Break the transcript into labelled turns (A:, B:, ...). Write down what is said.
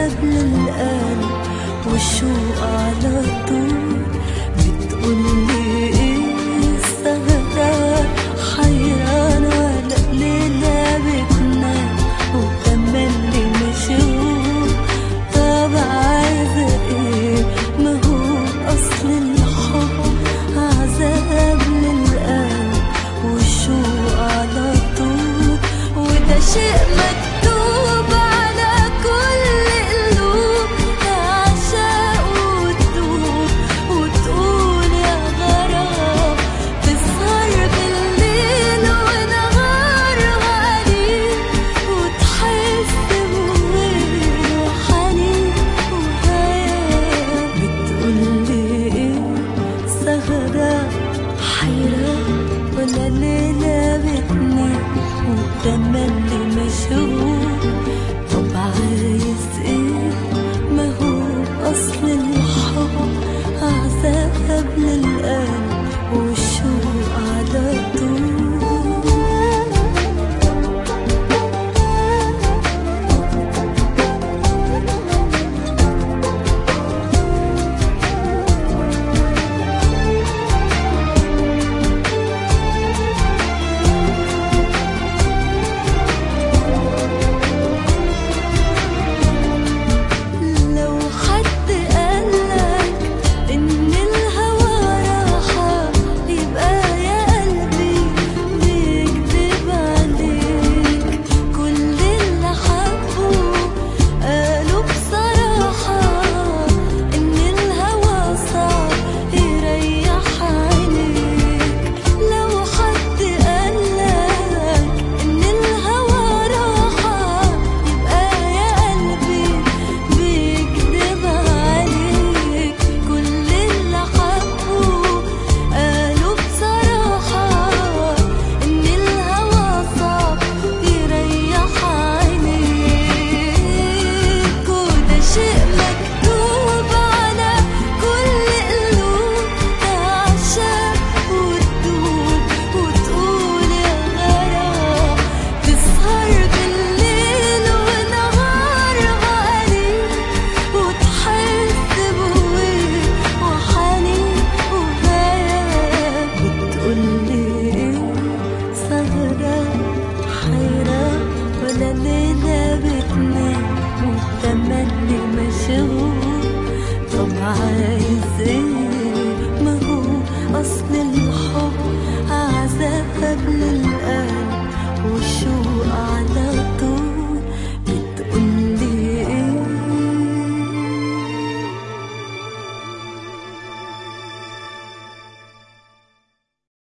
A: قبل القلب والشوق على طول بتقولي ايه السهرة حيرانة على ليلة بتنام وتملي مشغول طب عايزة ايه ما هو أصل الحب عذاب للقلب والشوق على طول وده شيء مكتوب على كل قلوب تعشق وتدوب وتقول يا غرام تسهر بالليل ونهار غالي وتحس بويل وحنين وهيام بتقولي ايه سهرة حيرة ولا ليلة بتنام وتملي مشغول طب عايز ايه ما هو اصل الحب عذاب للقلب والشوق على طول لو حد قالك إن الهوى راحة يبقى يا قلبي بيكدب عليك كل اللي حبوا قالوا بصراحة إن الهوى صعب يريح عينيك لو حد قالك إن الهوى راحة يبقى يا قلبي بيكدب عليك كل اللي حبوا قالوا بصراحة إن الهوى صعب يريح عينيك وده شيء مكتوب على كل قلوب تعشق وتدوب وتقول يا غرام تسهر بالليل ونهار غالي وتحس بويل وحنين وهيام بتقولي ايه سهرة حيرة ولا ليلة بتنام والتملي مشغول طب عايز ايه